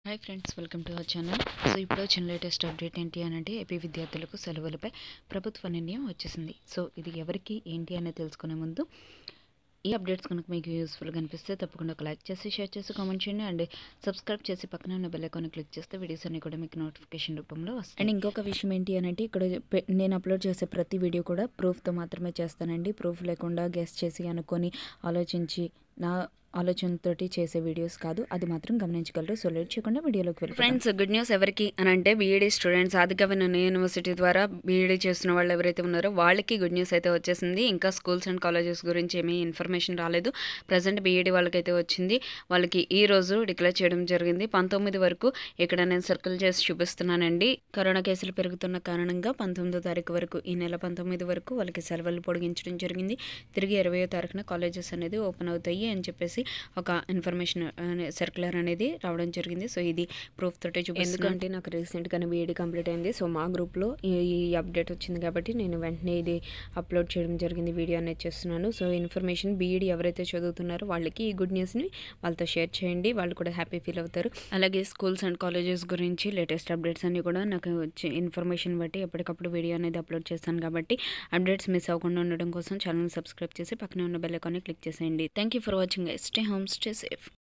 hi friends welcome to our channel so ఇప్పుడు వచ్చిన latest update ఏంటి అని అంటే ఏపీ విద్యార్థులకు సెలవులపై ప్రభుత్వ నిర్ణయం వచ్చేసింది సో ఇది ఎవరికి ఏంటి అనేది తెలుసుకునే ముందు ఈ అప్డేట్స్ కనుక మీకు యూస్ఫుల్గా అనిపిస్తే తప్పకుండా ఒక లైక్ చేసి షేర్ చేసి కామెంట్ చేయండి అండ్ సబ్స్క్రైబ్ చేసి పక్కన ఉన్న బెల్ ఐకాన్ క్లిక్ చేస్తే వీడియోస్ అన్ని కూడా మీకు నోటిఫికేషన్ రూపంలో వస్తాయి అండ్ ఇంకొక విషయం ఏంటి అని అంటే ఇక్కడ పె- నేను అప్లోడ్ చేసే ప్రతి వీడియో కూడా ప్రూఫ్తో మాత్రమే చేస్తానండి ప్రూఫ్ లేకుండా గెస్ట్ చేసి అనుకొని ఆలోచించి నా ఆలోచనతోటి చేసే వీడియోస్ కాదు అది మాత్రం గమనించగలరు సో లేట్ చేయకుండా వీడియోలోకి వెళ్ళి ఫ్రెండ్స్ గుడ్ న్యూస్ ఎవరికి అని అంటే బీఈడీ స్టూడెంట్స్ ఆదికవిన యూనివర్సిటీ ద్వారా బీఈడీ చేస్తున్న వాళ్ళు ఎవరైతే ఉన్నారో వాళ్ళకి గుడ్ న్యూస్ అయితే వచ్చేసింది ఇంకా స్కూల్స్ అండ్ కాలేజెస్ గురించి ఏమీ ఇన్ఫర్మేషన్ రాలేదు ప్రజెంట్ బీఈడీ వాళ్ళకైతే వచ్చింది వాళ్ళకి ఈ రోజు డిక్లేర్ చేయడం జరిగింది పంతొమ్మిది వరకు ఇక్కడ నేను సర్కిల్ చేసి చూపిస్తున్నానండి కరోనా కేసులు పెరుగుతున్న కారణంగా పంతొమ్మిదో తారీఖు వరకు ఈ నెల పంతొమ్మిది వరకు వాళ్ళకి సెలవులు పొడిగించడం జరిగింది తిరిగి ఇరవయో తారీఖున కాలేజెస్ అనేది ఓపెన్ అవుతాయి అని చెప్పేసి ఒక ఇన్ఫర్మేషన్ సర్క్యులర్ అనేది రావడం జరిగింది సో ఇది ప్రూఫ్ తోటే చూపిస్తున్నాను ఎందుకంటే నాకు రీసెంట్గానే బీఈడీ కంప్లీట్ అయింది సో మా గ్రూప్లో ఈ ఈ అప్డేట్ వచ్చింది కాబట్టి నేను వెంటనే ఇది అప్లోడ్ చేయడం జరిగింది వీడియో అనేది చేస్తున్నాను సో ఇన్ఫర్మేషన్ బీఈడీ ఎవరైతే చదువుతున్నారో వాళ్ళకి ఈ గుడ్ న్యూస్ని వాళ్ళతో షేర్ చేయండి వాళ్ళు కూడా హ్యాపీ ఫీల్ అవుతారు అలాగే స్కూల్స్ అండ్ కాలేజెస్ గురించి లేటెస్ట్ అప్డేట్స్ అన్ని కూడా నాకు వచ్చే ఇన్ఫర్మేషన్ బట్టి ఎప్పటికప్పుడు వీడియో అనేది అప్లోడ్ చేస్తాను కాబట్టి అప్డేట్స్ మిస్ అవ్వకుండా ఉండడం కోసం ఛానల్ సబ్స్క్రైబ్ చేసి పక్కనే ఉన్న బెల్ ఐకాన్ని క్లిక్ చేసేయండి thank you for watching stay home stay safe